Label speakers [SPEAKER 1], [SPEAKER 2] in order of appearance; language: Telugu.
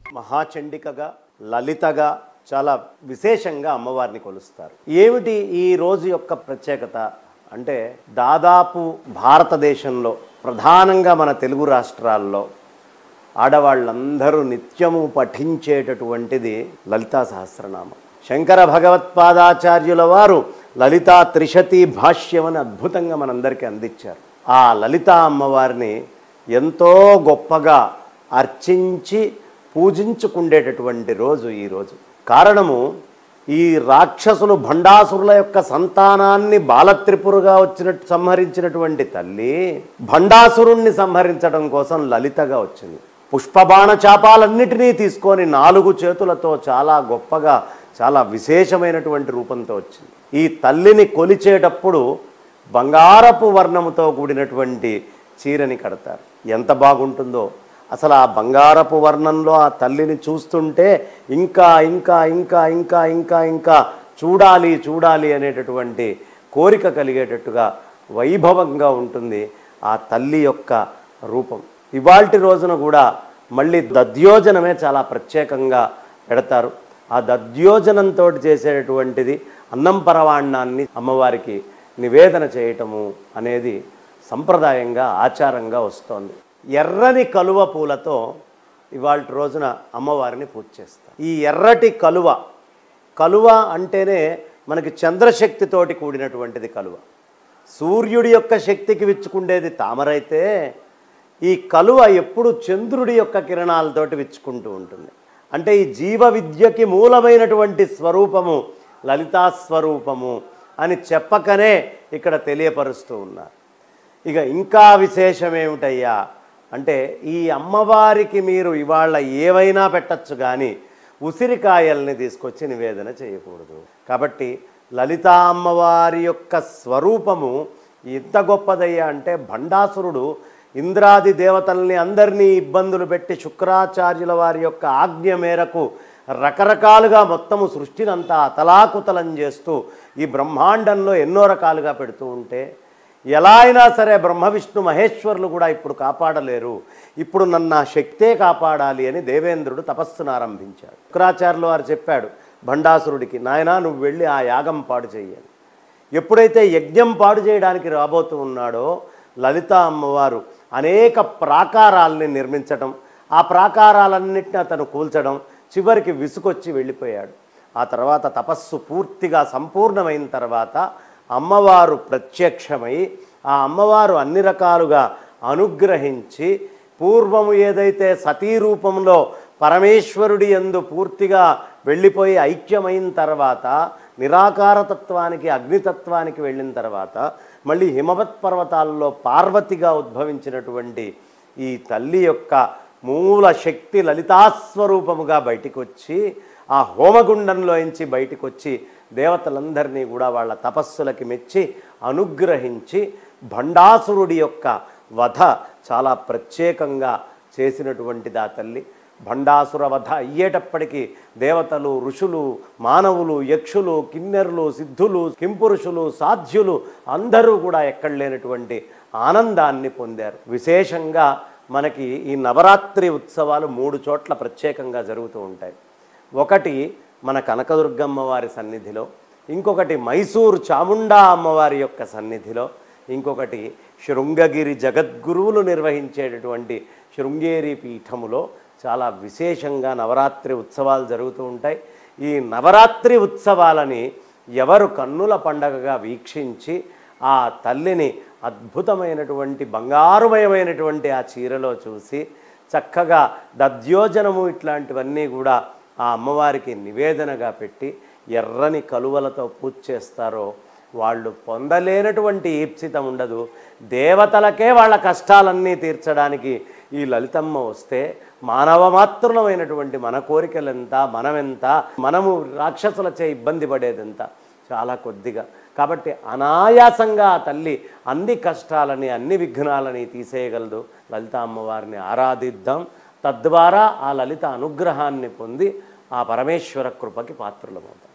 [SPEAKER 1] మహాచండికగా లలితగా చాలా విశేషంగా అమ్మవారిని కొలుస్తారు ఏమిటి ఈ రోజు యొక్క ప్రత్యేకత అంటే దాదాపు భారతదేశంలో ప్రధానంగా మన తెలుగు రాష్ట్రాల్లో ఆడవాళ్ళందరూ నిత్యము పఠించేటటువంటిది లలితా సహస్రనామం శంకర భగవత్పాదాచార్యుల వారు లలితా త్రిశతి భాష్యం అని అద్భుతంగా మనందరికీ అందించారు ఆ లలితా అమ్మవారిని ఎంతో గొప్పగా అర్చించి పూజించుకుండేటటువంటి రోజు ఈ రోజు కారణము ఈ రాక్షసులు భండాసురుల యొక్క సంతానాన్ని బాలత్రిపురుగా వచ్చినట్టు సంహరించినటువంటి తల్లి భండాసురుణ్ణి సంహరించడం కోసం లలితగా వచ్చింది పుష్పబాణ చాపాలన్నిటినీ తీసుకొని నాలుగు చేతులతో చాలా గొప్పగా చాలా విశేషమైనటువంటి రూపంతో వచ్చింది ఈ తల్లిని కొలిచేటప్పుడు బంగారపు వర్ణముతో కూడినటువంటి చీరని కడతారు ఎంత బాగుంటుందో అసలు ఆ బంగారపు వర్ణంలో ఆ తల్లిని చూస్తుంటే ఇంకా ఇంకా ఇంకా ఇంకా ఇంకా ఇంకా చూడాలి చూడాలి అనేటటువంటి కోరిక కలిగేటట్టుగా వైభవంగా ఉంటుంది ఆ తల్లి యొక్క రూపం ఇవాల్టి రోజున కూడా మళ్ళీ దద్యోజనమే చాలా ప్రత్యేకంగా పెడతారు ఆ దద్యోజనంతో చేసేటటువంటిది అన్నం పరవాణాన్ని అమ్మవారికి నివేదన చేయటము అనేది సంప్రదాయంగా ఆచారంగా వస్తోంది ఎర్రని కలువ పూలతో ఇవాళ రోజున అమ్మవారిని పూజ చేస్తారు ఈ ఎర్రటి కలువ కలువ అంటేనే మనకి చంద్రశక్తితోటి కూడినటువంటిది కలువ సూర్యుడి యొక్క శక్తికి విచ్చుకుండేది తామరైతే ఈ కలువ ఎప్పుడు చంద్రుడి యొక్క కిరణాలతోటి విచ్చుకుంటూ ఉంటుంది అంటే ఈ జీవ విద్యకి మూలమైనటువంటి స్వరూపము లలితా స్వరూపము అని చెప్పకనే ఇక్కడ తెలియపరుస్తూ ఉన్నారు ఇక ఇంకా విశేషం ఏమిటయ్యా అంటే ఈ అమ్మవారికి మీరు ఇవాళ ఏవైనా పెట్టచ్చు కానీ ఉసిరికాయల్ని తీసుకొచ్చి నివేదన చేయకూడదు కాబట్టి లలితా అమ్మవారి యొక్క స్వరూపము ఎంత గొప్పదయ్యా అంటే భండాసురుడు ఇంద్రాది దేవతల్ని అందరినీ ఇబ్బందులు పెట్టి శుక్రాచార్యుల వారి యొక్క ఆజ్ఞ మేరకు రకరకాలుగా మొత్తము సృష్టినంతా అతలాకుతలం చేస్తూ ఈ బ్రహ్మాండంలో ఎన్నో రకాలుగా పెడుతూ ఉంటే ఎలా అయినా సరే బ్రహ్మ విష్ణు మహేశ్వరులు కూడా ఇప్పుడు కాపాడలేరు ఇప్పుడు నన్ను ఆ శక్తే కాపాడాలి అని దేవేంద్రుడు తపస్సును ఆరంభించాడు శుక్రాచార్యులు వారు చెప్పాడు భండాసురుడికి నాయనా నువ్వు వెళ్ళి ఆ యాగం పాడు చెయ్యాలి ఎప్పుడైతే యజ్ఞం పాడు చేయడానికి రాబోతూ ఉన్నాడో లలిత అమ్మవారు అనేక ప్రాకారాల్ని నిర్మించటం ఆ ప్రాకారాలన్నింటినీ అతను కూల్చడం చివరికి విసుకొచ్చి వెళ్ళిపోయాడు ఆ తర్వాత తపస్సు పూర్తిగా సంపూర్ణమైన తర్వాత అమ్మవారు ప్రత్యక్షమై ఆ అమ్మవారు అన్ని రకాలుగా అనుగ్రహించి పూర్వము ఏదైతే సతీ రూపంలో పరమేశ్వరుడి ఎందు పూర్తిగా వెళ్ళిపోయి ఐక్యమైన తర్వాత నిరాకారతత్వానికి అగ్నితత్వానికి వెళ్ళిన తర్వాత మళ్ళీ హిమవత్ పర్వతాల్లో పార్వతిగా ఉద్భవించినటువంటి ఈ తల్లి యొక్క మూల శక్తి లలితాస్వరూపముగా బయటికి వచ్చి ఆ హోమగుండంలోంచి బయటికి వచ్చి దేవతలందరినీ కూడా వాళ్ళ తపస్సులకి మెచ్చి అనుగ్రహించి భండాసురుడి యొక్క వధ చాలా ప్రత్యేకంగా చేసినటువంటిది ఆ తల్లి భండాసుర వధ అయ్యేటప్పటికీ దేవతలు ఋషులు మానవులు యక్షులు కిన్నెరులు సిద్ధులు కింపురుషులు సాధ్యులు అందరూ కూడా ఎక్కడ లేనటువంటి ఆనందాన్ని పొందారు విశేషంగా మనకి ఈ నవరాత్రి ఉత్సవాలు మూడు చోట్ల ప్రత్యేకంగా జరుగుతూ ఉంటాయి ఒకటి మన కనకదుర్గమ్మ వారి సన్నిధిలో ఇంకొకటి మైసూరు చాముండా అమ్మవారి యొక్క సన్నిధిలో ఇంకొకటి శృంగగిరి జగద్గురువులు నిర్వహించేటటువంటి శృంగేరి పీఠములో చాలా విశేషంగా నవరాత్రి ఉత్సవాలు జరుగుతూ ఉంటాయి ఈ నవరాత్రి ఉత్సవాలని ఎవరు కన్నుల పండగగా వీక్షించి ఆ తల్లిని అద్భుతమైనటువంటి బంగారుమయమైనటువంటి ఆ చీరలో చూసి చక్కగా దద్యోజనము ఇట్లాంటివన్నీ కూడా ఆ అమ్మవారికి నివేదనగా పెట్టి ఎర్రని కలువలతో పూజ చేస్తారో వాళ్ళు పొందలేనటువంటి ఈప్సితం ఉండదు దేవతలకే వాళ్ళ కష్టాలన్నీ తీర్చడానికి ఈ లలితమ్మ వస్తే మానవ మాతృలమైనటువంటి మన కోరికలెంత మనమెంత మనము రాక్షసులచే ఇబ్బంది పడేదెంత చాలా కొద్దిగా కాబట్టి అనాయాసంగా ఆ తల్లి అన్ని కష్టాలని అన్ని విఘ్నాలని తీసేయగలదు లలిత అమ్మవారిని ఆరాధిద్దాం తద్వారా ఆ లలిత అనుగ్రహాన్ని పొంది ఆ పరమేశ్వర కృపకి పాత్రులమవుతాం